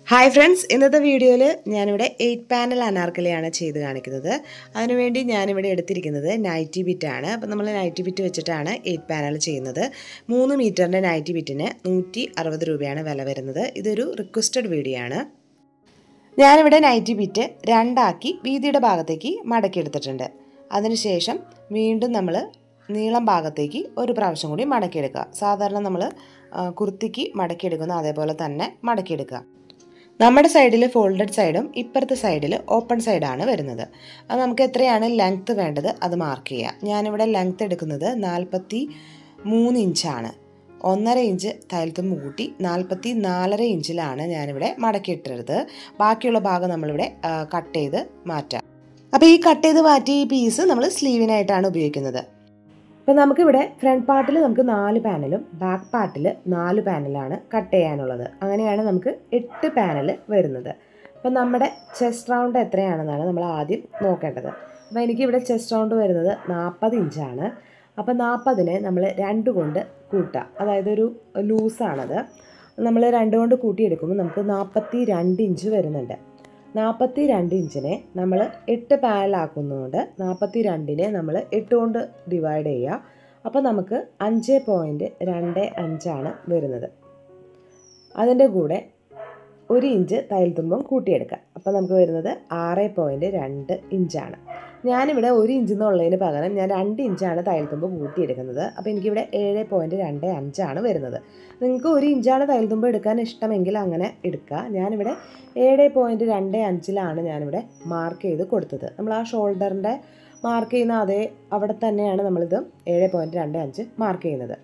hi friends ഇന്നത്തെ വീഡിയോയിൽ ഞാനിവിടെ എയ്റ്റ് പാനൽ അനാർക്കലിയാണ് ചെയ്ത് കാണിക്കുന്നത് അതിനുവേണ്ടി ഞാനിവിടെ എടുത്തിരിക്കുന്നത് നൈറ്റി ബിറ്റാണ് അപ്പോൾ നമ്മൾ നൈറ്റി ബിറ്റ് വെച്ചിട്ടാണ് എയ്റ്റ് പാനൽ ചെയ്യുന്നത് മൂന്ന് മീറ്ററിൻ്റെ നൈറ്റി ബിറ്റിന് നൂറ്റി അറുപത് രൂപയാണ് വില വരുന്നത് ഇതൊരു റിക്വസ്റ്റഡ് വീഡിയോ ആണ് ഞാനിവിടെ നൈറ്റി ബിറ്റ് രണ്ടാക്കി വീതിയുടെ ഭാഗത്തേക്ക് മടക്കിയെടുത്തിട്ടുണ്ട് അതിനുശേഷം വീണ്ടും നമ്മൾ നീളം ഭാഗത്തേക്ക് ഒരു പ്രാവശ്യം കൂടി മടക്കിയെടുക്കുക സാധാരണ നമ്മൾ കുർത്തിക്ക് മടക്കിയെടുക്കുന്ന അതേപോലെ തന്നെ മടക്കിയെടുക്കുക നമ്മുടെ സൈഡിൽ ഫോൾഡഡ് സൈഡും ഇപ്പുറത്തെ സൈഡിൽ ഓപ്പൺ സൈഡാണ് വരുന്നത് അത് നമുക്ക് എത്രയാണ് ലെങ്ത്ത് വേണ്ടത് അത് മാർക്ക് ചെയ്യാം ഞാനിവിടെ ലെങ്ത്ത് എടുക്കുന്നത് നാൽപ്പത്തി മൂന്ന് ഇഞ്ചാണ് ഒന്നര ഇഞ്ച് തയ്യൽത്തും കൂട്ടി നാൽപ്പത്തി നാലര ഇഞ്ചിലാണ് ഞാനിവിടെ മടക്കിയിട്ടത് ബാക്കിയുള്ള ഭാഗം നമ്മളിവിടെ കട്ട് ചെയ്ത് മാറ്റാം അപ്പോൾ ഈ കട്ട് ചെയ്ത് മാറ്റിയ ഈ പീസ് നമ്മൾ സ്ലീവിനായിട്ടാണ് ഉപയോഗിക്കുന്നത് അപ്പോൾ നമുക്കിവിടെ ഫ്രണ്ട് പാർട്ടിൽ നമുക്ക് നാല് പാനലും ബാക്ക് പാർട്ടിൽ നാല് പാനലാണ് കട്ട് ചെയ്യാനുള്ളത് അങ്ങനെയാണ് നമുക്ക് എട്ട് പാനൽ വരുന്നത് അപ്പോൾ നമ്മുടെ ചെസ്റ്റ് റൗണ്ട് എത്രയാണെന്നാണ് നമ്മൾ ആദ്യം നോക്കേണ്ടത് അപ്പോൾ എനിക്കിവിടെ ചെസ്റ്റ് റൗണ്ട് വരുന്നത് നാൽപ്പത് ഇഞ്ചാണ് അപ്പോൾ നാൽപ്പതിനെ നമ്മൾ രണ്ട് കൊണ്ട് കൂട്ടുക അതായത് ഒരു ലൂസാണത് നമ്മൾ രണ്ട് കൊണ്ട് കൂട്ടിയെടുക്കുമ്പോൾ നമുക്ക് നാൽപ്പത്തി രണ്ട് ഇഞ്ച് വരുന്നുണ്ട് നാൽപ്പത്തി രണ്ട് ഇഞ്ചിനെ നമ്മൾ എട്ട് പാനലാക്കുന്നതുകൊണ്ട് നാൽപ്പത്തി രണ്ടിനെ നമ്മൾ എട്ട് കൊണ്ട് ഡിവൈഡ് ചെയ്യുക അപ്പോൾ നമുക്ക് അഞ്ച് പോയിൻറ്റ് രണ്ട് അഞ്ചാണ് വരുന്നത് അതിൻ്റെ കൂടെ ഒരു ഇഞ്ച് തയ്യൽ തുമ്പം കൂട്ടിയെടുക്കുക അപ്പോൾ നമുക്ക് വരുന്നത് ആറ് പോയിൻറ്റ് രണ്ട് ഇഞ്ചാണ് ഞാനിവിടെ ഒരു ഇഞ്ച് എന്നുള്ളതിന് പകരം ഞാൻ രണ്ട് ഇഞ്ചാണ് തയ്യൽ തുമ്പ് കൂട്ടിയെടുക്കുന്നത് അപ്പോൾ എനിക്കിവിടെ ഏഴ് പോയിൻറ്റ് രണ്ട് അഞ്ചാണ് വരുന്നത് നിങ്ങൾക്ക് ഒരു ഇഞ്ചാണ് തയ്യൽ തുമ്പ് എടുക്കാൻ ഇഷ്ടമെങ്കിൽ അങ്ങനെ എടുക്കുക ഞാനിവിടെ ഏഴ് പോയിൻറ്റ് രണ്ട് അഞ്ചിലാണ് ഞാനിവിടെ മാർക്ക് ചെയ്ത് കൊടുത്തത് നമ്മൾ ആ ഷോൾഡറിൻ്റെ മാർക്ക് ചെയ്യുന്ന അതേ അവിടെ തന്നെയാണ് നമ്മളിത് ഏഴ് പോയിൻറ്റ് രണ്ട് അഞ്ച് മാർക്ക് ചെയ്യുന്നത്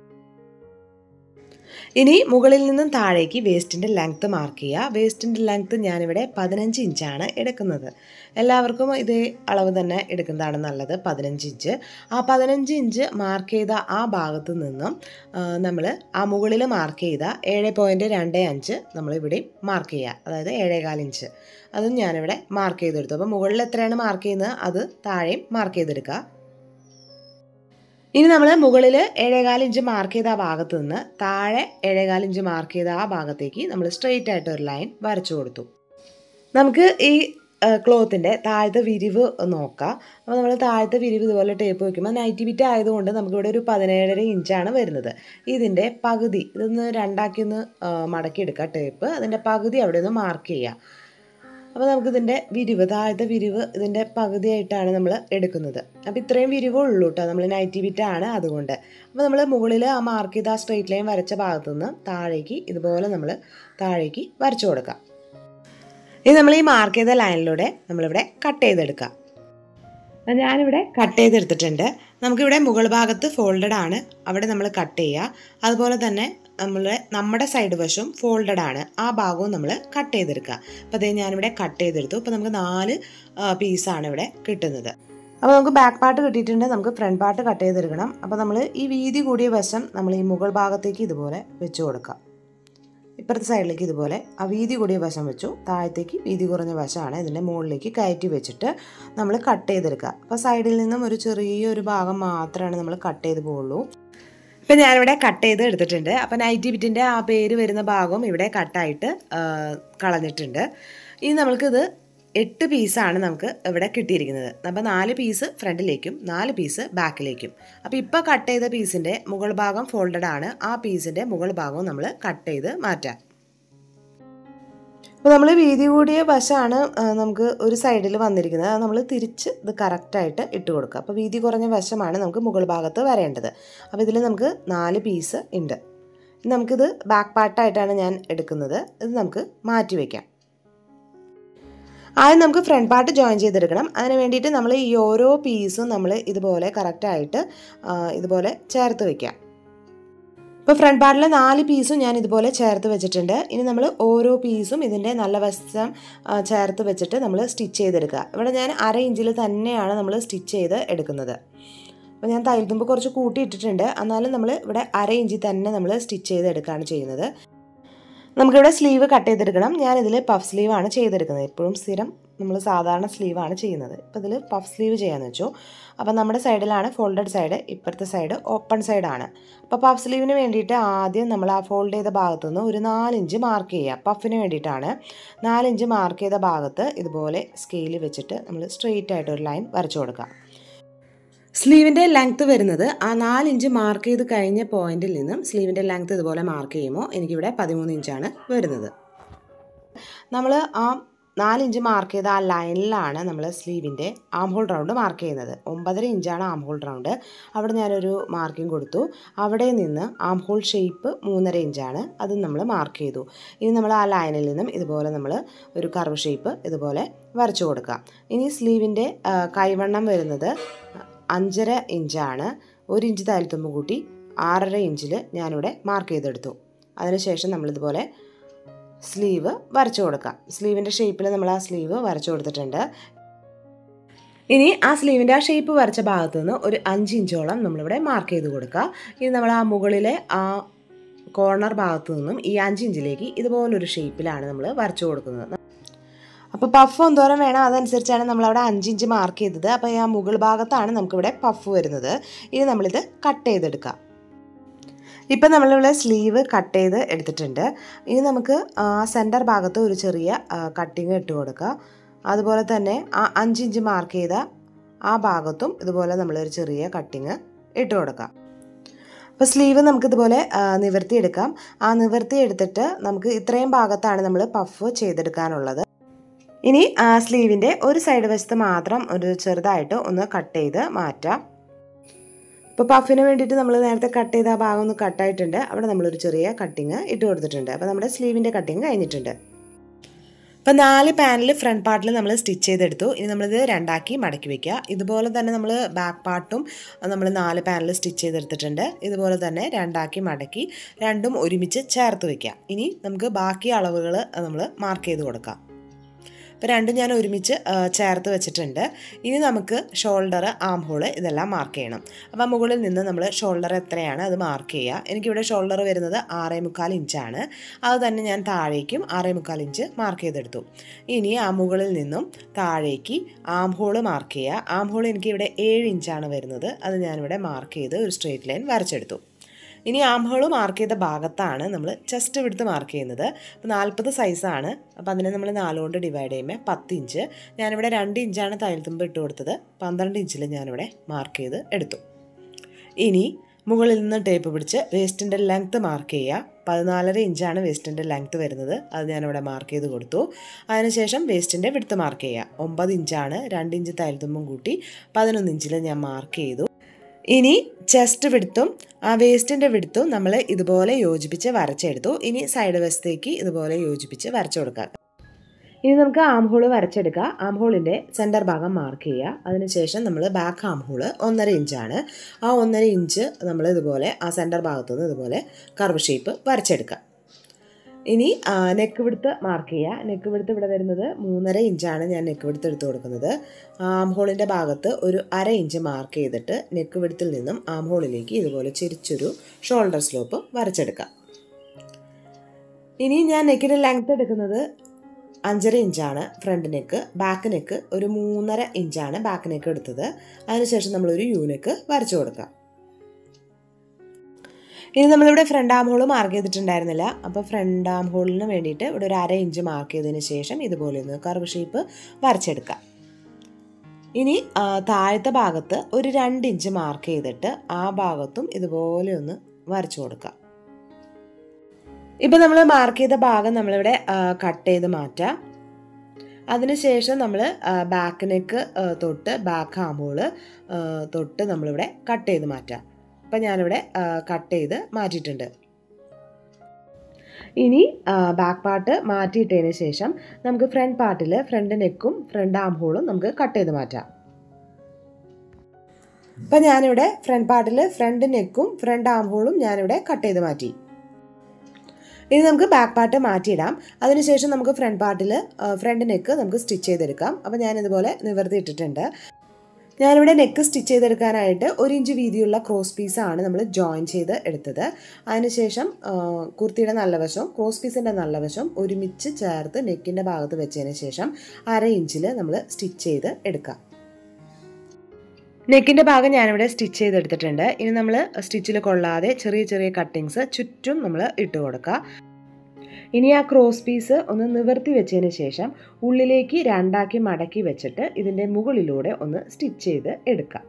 ഇനി മുകളിൽ നിന്നും താഴേക്ക് വേസ്റ്റിൻ്റെ ലെങ്ത്ത് മാർക്ക് ചെയ്യുക വേസ്റ്റിൻ്റെ ലെങ്ത്ത് ഞാനിവിടെ പതിനഞ്ച് ഇഞ്ചാണ് എടുക്കുന്നത് എല്ലാവർക്കും ഇതേ അളവ് തന്നെ എടുക്കുന്നതാണ് നല്ലത് പതിനഞ്ച് ഇഞ്ച് ആ പതിനഞ്ച് ഇഞ്ച് മാർക്ക് ചെയ്ത ആ ഭാഗത്ത് നിന്നും നമ്മൾ ആ മുകളിൽ മാർക്ക് ചെയ്ത ഏഴ് പോയിൻറ്റ് രണ്ട് അഞ്ച് നമ്മളിവിടെ മാർക്ക് ചെയ്യുക അതായത് ഏഴേകാൽ ഇഞ്ച് അതും ഞാനിവിടെ മാർക്ക് ചെയ്തെടുത്തു അപ്പോൾ മുകളിൽ എത്രയാണ് മാർക്ക് ചെയ്യുന്നത് അത് താഴെയും മാർക്ക് ചെയ്തെടുക്കുക ഇനി നമ്മൾ മുകളിൽ ഏഴേകാൽ ഇഞ്ച് മാർക്ക് ചെയ്ത ആ ഭാഗത്ത് നിന്ന് താഴെ ഏഴേകാൽ ഇഞ്ച് മാർക്ക് ചെയ്ത ആ ഭാഗത്തേക്ക് നമ്മൾ സ്ട്രെയിറ്റ് ആയിട്ട് ഒരു ലൈൻ വരച്ചു കൊടുത്തു നമുക്ക് ഈ ക്ലോത്തിൻ്റെ താഴത്തെ വിരിവ് നോക്കാം അപ്പോൾ നമ്മൾ താഴത്തെ വിരിവ് ഇതുപോലെ ടേപ്പ് വയ്ക്കുമ്പോൾ നൈറ്റി ബിറ്റ് ആയതുകൊണ്ട് നമുക്കിവിടെ ഒരു പതിനേഴര ഇഞ്ചാണ് വരുന്നത് ഇതിൻ്റെ പകുതി ഇതൊന്ന് രണ്ടാക്കി ഒന്ന് മടക്കിയെടുക്കുക ടേപ്പ് അതിൻ്റെ പകുതി അവിടെ ഒന്ന് മാർക്ക് ചെയ്യുക അപ്പോൾ നമുക്കിതിൻ്റെ വിരിവ് താഴത്തെ വിരിവ് ഇതിൻ്റെ പകുതിയായിട്ടാണ് നമ്മൾ എടുക്കുന്നത് അപ്പോൾ ഇത്രയും വിരിവേ ഉള്ളൂ കേട്ടോ നമ്മൾ നൈറ്റി ബിറ്റാണ് അതുകൊണ്ട് അപ്പോൾ നമ്മൾ മുകളിൽ ആ മാർക്ക് ചെയ്ത ആ സ്ട്രെയിറ്റ് ലൈൻ വരച്ച ഭാഗത്തു നിന്ന് താഴേക്ക് ഇതുപോലെ നമ്മൾ താഴേക്ക് വരച്ചു കൊടുക്കാം ഇത് നമ്മൾ ഈ മാർക്ക് ചെയ്ത ലൈനിലൂടെ നമ്മളിവിടെ കട്ട് ചെയ്തെടുക്കാം ഞാനിവിടെ കട്ട് ചെയ്തെടുത്തിട്ടുണ്ട് നമുക്കിവിടെ മുകൾ ഭാഗത്ത് ഫോൾഡഡ് ആണ് അവിടെ നമ്മൾ കട്ട് ചെയ്യുക അതുപോലെ തന്നെ നമ്മൾ നമ്മുടെ സൈഡ് വശം ഫോൾഡഡ് ആണ് ആ ഭാഗവും നമ്മൾ കട്ട് ചെയ്തെടുക്കുക അപ്പോൾ അതേ ഞാനിവിടെ കട്ട് ചെയ്തെടുത്തു അപ്പോൾ നമുക്ക് നാല് പീസാണ് ഇവിടെ കിട്ടുന്നത് അപ്പോൾ നമുക്ക് ബാക്ക് പാർട്ട് കിട്ടിയിട്ടുണ്ട് നമുക്ക് ഫ്രണ്ട് പാർട്ട് കട്ട് ചെയ്തെടുക്കണം അപ്പോൾ നമ്മൾ ഈ വീതി കൂടിയ വശം നമ്മൾ ഈ മുകൾ ഭാഗത്തേക്ക് ഇതുപോലെ വെച്ച് കൊടുക്കുക ഇപ്പുറത്തെ സൈഡിലേക്ക് ഇതുപോലെ ആ വീതി കൂടിയ വശം വെച്ചു താഴത്തേക്ക് വീതി കുറഞ്ഞ വശമാണ് ഇതിൻ്റെ മുകളിലേക്ക് കയറ്റി വെച്ചിട്ട് നമ്മൾ കട്ട് ചെയ്തെടുക്കുക അപ്പോൾ സൈഡിൽ നിന്നും ഒരു ചെറിയൊരു ഭാഗം മാത്രമാണ് നമ്മൾ കട്ട് ചെയ്ത് പോകുള്ളൂ ഇപ്പം ഞാനിവിടെ കട്ട് ചെയ്ത് എടുത്തിട്ടുണ്ട് അപ്പം നൈറ്റി ബിറ്റിൻ്റെ ആ പേര് വരുന്ന ഭാഗവും ഇവിടെ കട്ടായിട്ട് കളഞ്ഞിട്ടുണ്ട് ഇനി നമുക്കിത് എട്ട് പീസാണ് നമുക്ക് ഇവിടെ കിട്ടിയിരിക്കുന്നത് അപ്പോൾ നാല് പീസ് ഫ്രണ്ടിലേക്കും നാല് പീസ് ബാക്കിലേക്കും അപ്പോൾ ഇപ്പോൾ കട്ട് ചെയ്ത പീസിൻ്റെ മുകൾ ഭാഗം ഫോൾഡഡ് ആണ് ആ പീസിൻ്റെ മുകൾ ഭാഗവും നമ്മൾ കട്ട് ചെയ്ത് മാറ്റാം അപ്പോൾ നമ്മൾ വീതി കൂടിയ വശമാണ് നമുക്ക് ഒരു സൈഡിൽ വന്നിരിക്കുന്നത് അത് നമ്മൾ തിരിച്ച് ഇത് കറക്റ്റായിട്ട് ഇട്ട് കൊടുക്കുക അപ്പോൾ വീതി കുറഞ്ഞ വശമാണ് നമുക്ക് മുകൾ ഭാഗത്ത് വരേണ്ടത് അപ്പോൾ ഇതിൽ നമുക്ക് നാല് പീസ് ഉണ്ട് നമുക്കിത് ബാക്ക് പാർട്ടായിട്ടാണ് ഞാൻ എടുക്കുന്നത് ഇത് നമുക്ക് മാറ്റി വയ്ക്കാം ആദ്യം നമുക്ക് ഫ്രണ്ട് പാർട്ട് ജോയിൻ ചെയ്തെടുക്കണം അതിന് വേണ്ടിയിട്ട് നമ്മൾ ഈ ഓരോ പീസും നമ്മൾ ഇതുപോലെ കറക്റ്റായിട്ട് ഇതുപോലെ ചേർത്ത് വയ്ക്കാം ഇപ്പോൾ ഫ്രണ്ട് പാർട്ടിലെ നാല് പീസും ഞാൻ ഇതുപോലെ ചേർത്ത് വെച്ചിട്ടുണ്ട് ഇനി നമ്മൾ ഓരോ പീസും ഇതിൻ്റെ നല്ല വശം ചേർത്ത് വെച്ചിട്ട് നമ്മൾ സ്റ്റിച്ച് ചെയ്തെടുക്കുക ഇവിടെ ഞാൻ അര ഇഞ്ചിൽ തന്നെയാണ് നമ്മൾ സ്റ്റിച്ച് ചെയ്ത് എടുക്കുന്നത് അപ്പോൾ ഞാൻ തയ്യൽ തുമ്പ് കുറച്ച് കൂട്ടിയിട്ടിട്ടുണ്ട് എന്നാലും നമ്മൾ ഇവിടെ അര ഇഞ്ചിൽ തന്നെ നമ്മൾ സ്റ്റിച്ച് ചെയ്ത് എടുക്കുകയാണ് ചെയ്യുന്നത് നമുക്കിവിടെ സ്ലീവ് കട്ട് ചെയ്തെടുക്കണം ഞാനിതിൽ പഫ് സ്ലീവാണ് ചെയ്തെടുക്കുന്നത് എപ്പോഴും സ്ഥിരം നമ്മൾ സാധാരണ സ്ലീവാണ് ചെയ്യുന്നത് ഇപ്പോൾ ഇതിൽ പഫ് സ്ലീവ് ചെയ്യാന്ന് വെച്ചു അപ്പോൾ നമ്മുടെ സൈഡിലാണ് ഫോൾഡഡ് സൈഡ് ഇപ്പുറത്തെ സൈഡ് ഓപ്പൺ സൈഡാണ് അപ്പോൾ പഫ് സ്ലീവിന് വേണ്ടിയിട്ട് ആദ്യം നമ്മൾ ആ ഫോൾഡ് ചെയ്ത ഭാഗത്തു നിന്ന് ഒരു നാലിഞ്ച് മാർക്ക് ചെയ്യുക പഫിന് വേണ്ടിയിട്ടാണ് നാലിഞ്ച് മാർക്ക് ചെയ്ത ഭാഗത്ത് ഇതുപോലെ സ്കെയിൽ വെച്ചിട്ട് നമ്മൾ സ്ട്രെയിറ്റ് ആയിട്ട് ഒരു ലൈൻ വരച്ചു കൊടുക്കുക സ്ലീവിൻ്റെ ലെങ്ത്ത് വരുന്നത് ആ നാലിഞ്ച് മാർക്ക് ചെയ്ത് കഴിഞ്ഞ പോയിന്റിൽ നിന്നും സ്ലീവിൻ്റെ ലെങ്ത്ത് ഇതുപോലെ മാർക്ക് ചെയ്യുമ്പോൾ എനിക്കിവിടെ പതിമൂന്ന് ഇഞ്ചാണ് വരുന്നത് നമ്മൾ ആ നാലിഞ്ച് മാർക്ക് ചെയ്ത ആ ലൈനിലാണ് നമ്മൾ സ്ലീവിൻ്റെ ആം ഹോൾ റൗണ്ട് മാർക്ക് ചെയ്യുന്നത് ഒമ്പതര ഇഞ്ചാണ് ആം ഹോൾ റൗണ്ട് അവിടെ ഞാനൊരു മാർക്കിംഗ് കൊടുത്തു അവിടെ നിന്ന് ആം ഹോൾ ഷേപ്പ് മൂന്നര ഇഞ്ചാണ് അത് നമ്മൾ മാർക്ക് ചെയ്തു ഇനി നമ്മൾ ആ ലൈനിൽ നിന്നും ഇതുപോലെ നമ്മൾ ഒരു കർവ് ഷേപ്പ് ഇതുപോലെ വരച്ചു കൊടുക്കാം ഇനി സ്ലീവിൻ്റെ കൈവണ്ണം വരുന്നത് അഞ്ചര ഇഞ്ചാണ് ഒരു ഇഞ്ച് താഴ്ത്തുമ്പോൾ കൂട്ടി ആറര ഇഞ്ചിൽ ഞാനിവിടെ മാർക്ക് ചെയ്തെടുത്തു അതിനുശേഷം നമ്മളിതുപോലെ സ്ലീവ് വരച്ചു കൊടുക്കാം സ്ലീവിൻ്റെ ഷേപ്പിൽ നമ്മൾ ആ സ്ലീവ് വരച്ചു കൊടുത്തിട്ടുണ്ട് ഇനി ആ സ്ലീവിൻ്റെ ആ ഷേപ്പ് വരച്ച ഭാഗത്ത് നിന്ന് ഒരു അഞ്ച് ഇഞ്ചോളം നമ്മളിവിടെ മാർക്ക് ചെയ്ത് കൊടുക്കുക ഇനി നമ്മൾ ആ മുകളിലെ ആ കോർണർ ഭാഗത്തു നിന്നും ഈ അഞ്ച് ഇഞ്ചിലേക്ക് ഇതുപോലൊരു ഷേപ്പിലാണ് നമ്മൾ വരച്ചു കൊടുക്കുന്നത് അപ്പോൾ പഫ് എന്തോരം വേണം അതനുസരിച്ചാണ് നമ്മളവിടെ അഞ്ചിഞ്ച് മാർക്ക് ചെയ്തത് അപ്പോൾ ആ മുകൾ ഭാഗത്താണ് നമുക്കിവിടെ പഫ് വരുന്നത് ഇനി നമ്മളിത് കട്ട് ചെയ്തെടുക്കാം ഇപ്പം നമ്മളിവിടെ സ്ലീവ് കട്ട് ചെയ്ത് എടുത്തിട്ടുണ്ട് ഇനി നമുക്ക് ആ സെൻറ്റർ ഭാഗത്ത് ഒരു ചെറിയ കട്ടിങ് ഇട്ട് കൊടുക്കുക അതുപോലെ തന്നെ ആ അഞ്ചിഞ്ച് മാർക്ക് ചെയ്ത ആ ഭാഗത്തും ഇതുപോലെ നമ്മളൊരു ചെറിയ കട്ടിങ് ഇട്ട് കൊടുക്കാം അപ്പോൾ സ്ലീവ് നമുക്കിതുപോലെ നിവർത്തിയെടുക്കാം ആ നിവർത്തി എടുത്തിട്ട് നമുക്ക് ഇത്രയും ഭാഗത്താണ് നമ്മൾ പഫ് ചെയ്തെടുക്കാനുള്ളത് ഇനി ആ സ്ലീവിൻ്റെ ഒരു സൈഡ് വശത്ത് മാത്രം ഒരു ചെറുതായിട്ട് ഒന്ന് കട്ട് ചെയ്ത് മാറ്റാം ഇപ്പോൾ പഫിന് വേണ്ടിയിട്ട് നമ്മൾ നേരത്തെ കട്ട് ചെയ്ത ആ ഭാഗം ഒന്ന് കട്ടായിട്ടുണ്ട് അവിടെ നമ്മളൊരു ചെറിയ കട്ടിങ് ഇട്ട് കൊടുത്തിട്ടുണ്ട് അപ്പോൾ നമ്മുടെ സ്ലീവിൻ്റെ കട്ടിങ് കഴിഞ്ഞിട്ടുണ്ട് അപ്പോൾ നാല് പാനൽ ഫ്രണ്ട് പാർട്ടിൽ നമ്മൾ സ്റ്റിച്ച് ചെയ്തെടുത്തു ഇനി നമ്മളിത് രണ്ടാക്കി മടക്കി വെക്കുക ഇതുപോലെ തന്നെ നമ്മൾ ബാക്ക് പാർട്ടും നമ്മൾ നാല് പാനൽ സ്റ്റിച്ച് ചെയ്തെടുത്തിട്ടുണ്ട് ഇതുപോലെ തന്നെ രണ്ടാക്കി മടക്കി രണ്ടും ഒരുമിച്ച് ചേർത്ത് വെക്കുക ഇനി നമുക്ക് ബാക്കി അളവുകൾ നമ്മൾ മാർക്ക് ചെയ്ത് കൊടുക്കാം അപ്പോൾ രണ്ടും ഞാൻ ഒരുമിച്ച് ചേർത്ത് വെച്ചിട്ടുണ്ട് ഇനി നമുക്ക് ഷോൾഡർ ആം ഹോള് ഇതെല്ലാം മാർക്ക് ചെയ്യണം അപ്പോൾ മുകളിൽ നിന്ന് നമ്മൾ ഷോൾഡർ എത്രയാണ് അത് മാർക്ക് ചെയ്യുക എനിക്കിവിടെ ഷോൾഡർ വരുന്നത് ആറേ മുക്കാൽ ഇഞ്ചാണ് അത് തന്നെ ഞാൻ താഴേക്കും ആറേ മുക്കാൽ ഇഞ്ച് മാർക്ക് ചെയ്തെടുത്തു ഇനി ആ മുകളിൽ നിന്നും താഴേക്ക് ആം ഹോള് മാർക്ക് ചെയ്യുക ആം ഹോൾ എനിക്കിവിടെ ഏഴ് ഇഞ്ചാണ് വരുന്നത് അത് ഞാനിവിടെ മാർക്ക് ചെയ്ത് ഒരു സ്ട്രെയിറ്റ് ലൈൻ വരച്ചെടുത്തു ഇനി ആം ഹോൾ മാർക്ക് ചെയ്ത ഭാഗത്താണ് നമ്മൾ ചെസ്റ്റ് വിടുത്ത് മാർക്ക് ചെയ്യുന്നത് അപ്പോൾ നാൽപ്പത് സൈസാണ് അപ്പോൾ അതിനെ നമ്മൾ നാലുകൊണ്ട് ഡിവൈഡ് ചെയ്യുമ്പോൾ പത്ത് ഇഞ്ച് ഞാനിവിടെ രണ്ട് ഇഞ്ചാണ് തയ്യൽത്തുമ്പ് ഇട്ട് കൊടുത്തത് പന്ത്രണ്ട് ഇഞ്ചിൽ ഞാനിവിടെ മാർക്ക് ചെയ്ത് എടുത്തു ഇനി മുകളിൽ നിന്ന് ടേപ്പ് പിടിച്ച് വേസ്റ്റിൻ്റെ ലെങ്ത്ത് മാർക്ക് ചെയ്യുക പതിനാലര ഇഞ്ചാണ് വേസ്റ്റിൻ്റെ ലെങ്ത്ത് വരുന്നത് അത് ഞാനിവിടെ മാർക്ക് ചെയ്ത് കൊടുത്തു അതിനുശേഷം വേസ്റ്റിൻ്റെ വിടുത്ത് മാർക്ക് ചെയ്യുക ഒമ്പത് ഇഞ്ചാണ് രണ്ട് ഇഞ്ച് തയ്യൽത്തുമ്പും കൂട്ടി പതിനൊന്ന് ഇഞ്ചിൽ ഞാൻ മാർക്ക് ചെയ്തു ഇനി ചെസ്റ്റ് വിടുത്തും ആ വേസ്റ്റിൻ്റെ വിടുത്തും നമ്മൾ ഇതുപോലെ യോജിപ്പിച്ച് വരച്ചെടുത്തു ഇനി സൈഡ് വശത്തേക്ക് ഇതുപോലെ യോജിപ്പിച്ച് വരച്ചു കൊടുക്കുക ഇനി നമുക്ക് ആം ഹോള് വരച്ചെടുക്കുക ആം ഹോളിൻ്റെ സെൻറ്റർ ഭാഗം മാർക്ക് ചെയ്യുക അതിനുശേഷം നമ്മൾ ബാക്ക് ആം ഹോള് ഒന്നര ഇഞ്ചാണ് ആ ഒന്നര ഇഞ്ച് നമ്മൾ ഇതുപോലെ ആ സെൻറ്റർ ഭാഗത്തു നിന്ന് ഇതുപോലെ കർവ് ഷേപ്പ് വരച്ചെടുക്കുക ഇനി നെക്ക് വിടുത്ത് മാർക്ക് ചെയ്യുക നെക്ക് വിടുത്ത് ഇവിടെ വരുന്നത് മൂന്നര ഇഞ്ചാണ് ഞാൻ നെക്ക് വിടുത്ത് എടുത്ത് കൊടുക്കുന്നത് ആം ഹോളിൻ്റെ ഭാഗത്ത് ഒരു അര ഇഞ്ച് മാർക്ക് ചെയ്തിട്ട് നെക്ക് വിടുത്തിൽ നിന്നും ആം ഹോളിലേക്ക് ഇതുപോലെ ചെരിച്ചൊരു ഷോൾഡർ സ്ലോപ്പ് വരച്ചെടുക്കാം ഇനി ഞാൻ നെക്കിൻ്റെ ലെങ്ത് എടുക്കുന്നത് അഞ്ചര ഇഞ്ചാണ് ഫ്രണ്ട് നെക്ക് ബാക്ക് നെക്ക് ഒരു മൂന്നര ഇഞ്ചാണ് ബാക്ക് നെക്ക് എടുത്തത് അതിനുശേഷം നമ്മളൊരു യു നെക്ക് വരച്ചു കൊടുക്കാം ഇനി നമ്മളിവിടെ ഫ്രണ്ട് ആം ഹോൾ മാർക്ക് ചെയ്തിട്ടുണ്ടായിരുന്നില്ല അപ്പോൾ ഫ്രണ്ട് ആം ഹോളിന് വേണ്ടിയിട്ട് ഇവിടെ ഒരു അര ഇഞ്ച് മാർക്ക് ചെയ്തതിന് ശേഷം ഇതുപോലെ ഒന്ന് കർവ് ഷേപ്പ് വരച്ചെടുക്കാം ഇനി താഴത്തെ ഭാഗത്ത് ഒരു രണ്ട് ഇഞ്ച് മാർക്ക് ചെയ്തിട്ട് ആ ഭാഗത്തും ഇതുപോലെ ഒന്ന് വരച്ചു കൊടുക്കാം ഇപ്പം നമ്മൾ മാർക്ക് ചെയ്ത ഭാഗം നമ്മളിവിടെ കട്ട് ചെയ്ത് മാറ്റാം അതിനുശേഷം നമ്മൾ ബാക്ക് നെക്ക് തൊട്ട് ബാക്ക് ആമോള് തൊട്ട് നമ്മളിവിടെ കട്ട് ചെയ്ത് മാറ്റാം അപ്പം ഞാനിവിടെ കട്ട് ചെയ്ത് മാറ്റിയിട്ടുണ്ട് ഇനി ബാക്ക് പാർട്ട് മാറ്റിയിട്ടതിന് ശേഷം നമുക്ക് ഫ്രണ്ട് പാർട്ടിൽ ഫ്രണ്ട് നെക്കും ഫ്രണ്ട് ആം ഹോളും നമുക്ക് കട്ട് ചെയ്ത് മാറ്റാം അപ്പം ഞാനിവിടെ ഫ്രണ്ട് പാർട്ടിൽ ഫ്രണ്ട് നെക്കും ഫ്രണ്ട് ആം ഹോളും ഞാനിവിടെ കട്ട് ചെയ്ത് മാറ്റി ഇനി നമുക്ക് ബാക്ക് പാർട്ട് മാറ്റിയിടാം അതിനുശേഷം നമുക്ക് ഫ്രണ്ട് പാർട്ടിൽ ഫ്രണ്ട് നെക്ക് നമുക്ക് സ്റ്റിച്ച് ചെയ്തെടുക്കാം അപ്പോൾ ഞാൻ ഇതുപോലെ നിവർത്തി ഇട്ടിട്ടുണ്ട് ഞാനിവിടെ നെക്ക് സ്റ്റിച്ച് ചെയ്തെടുക്കാനായിട്ട് ഒരു ഇഞ്ച് വീതിയുള്ള ക്രോസ് പീസാണ് നമ്മൾ ജോയിൻ ചെയ്ത് എടുത്തത് അതിനുശേഷം ആ, കുർത്തിയുടെ നല്ല വശം ക്രോസ് പീസിൻ്റെ നല്ല വശം ഒരുമിച്ച് ചേർത്ത് നെക്കിൻ്റെ ഭാഗത്ത് വെച്ചതിന് ശേഷം അര ഇഞ്ചിൽ നമ്മൾ സ്റ്റിച്ച് ചെയ്ത് എടുക്കാം നെക്കിൻ്റെ ഭാഗം ഞാനിവിടെ സ്റ്റിച്ച് ചെയ്തെടുത്തിട്ടുണ്ട് ഇനി നമ്മൾ സ്റ്റിച്ചിൽ കൊള്ളാതെ ചെറിയ ചെറിയ കട്ടിങ്സ് ചുറ്റും നമ്മൾ ഇട്ട് കൊടുക്കുക ഇനി ആ ക്രോസ് പീസ് ഒന്ന് നിവർത്തി വെച്ചതിന് ശേഷം ഉള്ളിലേക്ക് രണ്ടാക്കി മടക്കി വെച്ചിട്ട് ഇതിൻ്റെ മുകളിലൂടെ ഒന്ന് സ്റ്റിച്ച് ചെയ്ത് എടുക്കാം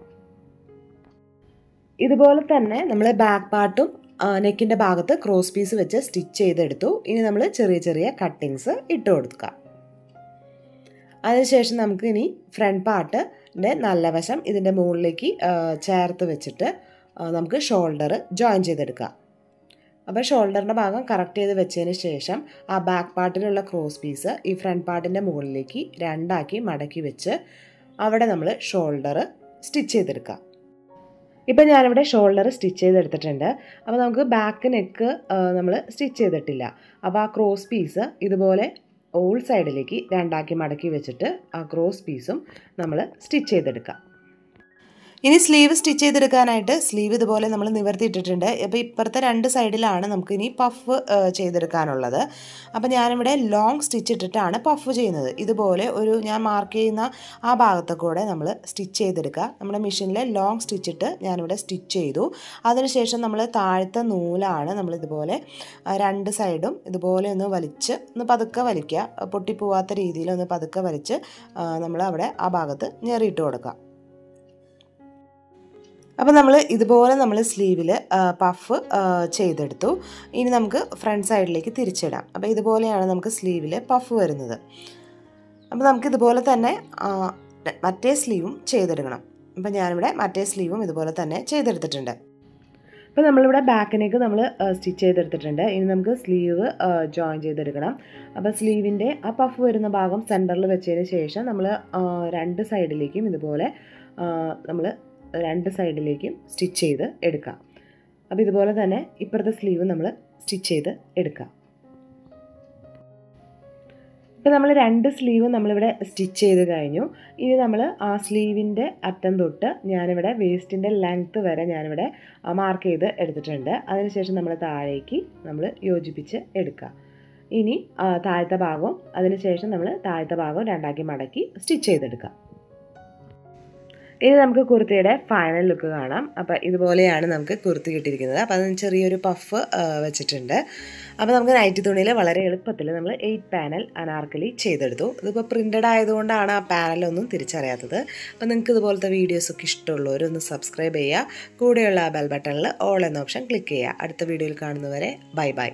ഇതുപോലെ തന്നെ നമ്മൾ ബാക്ക് പാർട്ടും നെക്കിൻ്റെ ഭാഗത്ത് ക്രോസ് പീസ് വെച്ച് സ്റ്റിച്ച് ചെയ്തെടുത്തു ഇനി നമ്മൾ ചെറിയ ചെറിയ കട്ടിങ്സ് ഇട്ട് കൊടുക്കുക അതിനുശേഷം നമുക്ക് ഇനി ഫ്രണ്ട് പാർട്ടിൻ്റെ നല്ല വശം ഇതിൻ്റെ മുകളിലേക്ക് ആ, ചേർത്ത് വെച്ചിട്ട് ആ, നമുക്ക് ഷോൾഡർ ജോയിൻ ചെയ്തെടുക്കാം അപ്പോൾ ഷോൾഡറിൻ്റെ ഭാഗം കറക്റ്റ് ചെയ്ത് വെച്ചതിന് ശേഷം ആ ബാക്ക് പാർട്ടിലുള്ള ക്രോസ് പീസ് ഈ ഫ്രണ്ട് പാർട്ടിൻ്റെ മുകളിലേക്ക് രണ്ടാക്കി മടക്കി വെച്ച് അവിടെ നമ്മൾ ഷോൾഡർ സ്റ്റിച്ച് ചെയ്തെടുക്കാം ഇപ്പം ഞാനിവിടെ ഷോൾഡർ സ്റ്റിച്ച് ചെയ്തെടുത്തിട്ടുണ്ട് അപ്പോൾ നമുക്ക് ബാക്ക് നെക്ക് നമ്മൾ സ്റ്റിച്ച് ചെയ്തിട്ടില്ല അപ്പോൾ ആ ക്രോസ് പീസ് ഇതുപോലെ ഓൾ സൈഡിലേക്ക് രണ്ടാക്കി മടക്കി വെച്ചിട്ട് ആ ക്രോസ് പീസും നമ്മൾ സ്റ്റിച്ച് ചെയ്തെടുക്കാം ഇനി സ്ലീവ് സ്റ്റിച്ച് ചെയ്തെടുക്കാനായിട്ട് സ്ലീവ് ഇതുപോലെ നമ്മൾ നിവർത്തിയിട്ടിട്ടുണ്ട് അപ്പോൾ ഇപ്പുറത്തെ രണ്ട് സൈഡിലാണ് നമുക്ക് ഇനി പഫ് ചെയ്തെടുക്കാനുള്ളത് അപ്പോൾ ഞാനിവിടെ ലോങ് സ്റ്റിച്ച് ഇട്ടിട്ടാണ് പഫ് ചെയ്യുന്നത് ഇതുപോലെ ഒരു ഞാൻ മാർക്ക് ചെയ്യുന്ന ആ ഭാഗത്തെ കൂടെ നമ്മൾ സ്റ്റിച്ച് ചെയ്തെടുക്കുക നമ്മുടെ മെഷീനിൽ ലോങ് സ്റ്റിച്ച് ഇട്ട് ഞാനിവിടെ സ്റ്റിച്ച് ചെയ്തു അതിനുശേഷം നമ്മൾ താഴത്തെ നൂലാണ് നമ്മൾ ഇതുപോലെ ആ, രണ്ട് സൈഡും ഇതുപോലെ ഒന്ന് വലിച്ച് ഒന്ന് പതുക്കെ വലിക്കുക പൊട്ടിപ്പോവാത്ത രീതിയിൽ ഒന്ന് പതുക്കെ വലിച്ച് നമ്മൾ അവിടെ ആ ഭാഗത്ത് ഞെറിയിട്ട് കൊടുക്കുക അപ്പോൾ നമ്മൾ ഇതുപോലെ നമ്മൾ സ്ലീവിൽ പഫ് ചെയ്തെടുത്തു ഇനി നമുക്ക് ഫ്രണ്ട് സൈഡിലേക്ക് തിരിച്ചിടാം അപ്പോൾ ഇതുപോലെയാണ് നമുക്ക് സ്ലീവിൽ പഫ് വരുന്നത് അപ്പോൾ നമുക്ക് ഇതുപോലെ തന്നെ ആ, മറ്റേ സ്ലീവും ചെയ്തെടുക്കണം അപ്പോൾ ഞാനിവിടെ മറ്റേ സ്ലീവും ഇതുപോലെ തന്നെ ചെയ്തെടുത്തിട്ടുണ്ട് അപ്പോൾ നമ്മളിവിടെ ബാക്കിനേക്ക് നമ്മൾ സ്റ്റിച്ച് ചെയ്തെടുത്തിട്ടുണ്ട് ഇനി നമുക്ക് സ്ലീവ് ജോയിൻ ചെയ്തെടുക്കണം അപ്പോൾ സ്ലീവിൻ്റെ ആ പഫ് വരുന്ന ഭാഗം സെൻറ്ററിൽ വെച്ചതിന് ശേഷം നമ്മൾ രണ്ട് സൈഡിലേക്കും ഇതുപോലെ നമ്മൾ രണ്ട് സൈഡിലേക്കും സ്റ്റിച്ച് ചെയ്ത് എടുക്കാം അപ്പോൾ ഇതുപോലെ തന്നെ ഇപ്പുറത്തെ സ്ലീവ് നമ്മൾ സ്റ്റിച്ച് ചെയ്ത് എടുക്കാം ഇപ്പം നമ്മൾ രണ്ട് സ്ലീവ് നമ്മളിവിടെ സ്റ്റിച്ച് ചെയ്ത് കഴിഞ്ഞു ഇനി നമ്മൾ ആ സ്ലീവിൻ്റെ അറ്റം തൊട്ട് ഞാനിവിടെ വേസ്റ്റിൻ്റെ ലെങ്ത്ത് വരെ ഞാനിവിടെ മാർക്ക് ചെയ്ത് എടുത്തിട്ടുണ്ട് അതിനുശേഷം നമ്മൾ താഴേക്ക് നമ്മൾ യോജിപ്പിച്ച് എടുക്കുക ഇനി ആ, താഴത്തെ ഭാഗവും അതിനുശേഷം നമ്മൾ താഴത്തെ ഭാഗവും രണ്ടാക്കി മടക്കി സ്റ്റിച്ച് ചെയ്തെടുക്കുക ഇനി നമുക്ക് കുർത്തിയുടെ ഫൈനൽ ലുക്ക് കാണാം അപ്പോൾ ഇതുപോലെയാണ് നമുക്ക് കുർത്തി കിട്ടിയിരിക്കുന്നത് അപ്പോൾ അതിന് ചെറിയൊരു പഫ് വെച്ചിട്ടുണ്ട് അപ്പോൾ നമുക്ക് നൈറ്റി തുണിയിൽ വളരെ എളുപ്പത്തിൽ നമ്മൾ എയ്റ്റ് പാനൽ അനാർക്കലി ചെയ്തെടുത്തു ഇതിപ്പോൾ പ്രിൻ്റഡ് ആയതുകൊണ്ടാണ് ആ പാനലൊന്നും തിരിച്ചറിയാത്തത് അപ്പോൾ നിങ്ങൾക്ക് ഇതുപോലത്തെ വീഡിയോസൊക്കെ ഇഷ്ടമുള്ളവരൊന്ന് സബ്സ്ക്രൈബ് ചെയ്യുക കൂടെയുള്ള ആ ബെൽ ബട്ടണിൽ ഓൾ എന്ന ഓപ്ഷൻ ക്ലിക്ക് ചെയ്യുക അടുത്ത വീഡിയോയിൽ കാണുന്നവരെ ബൈ ബൈ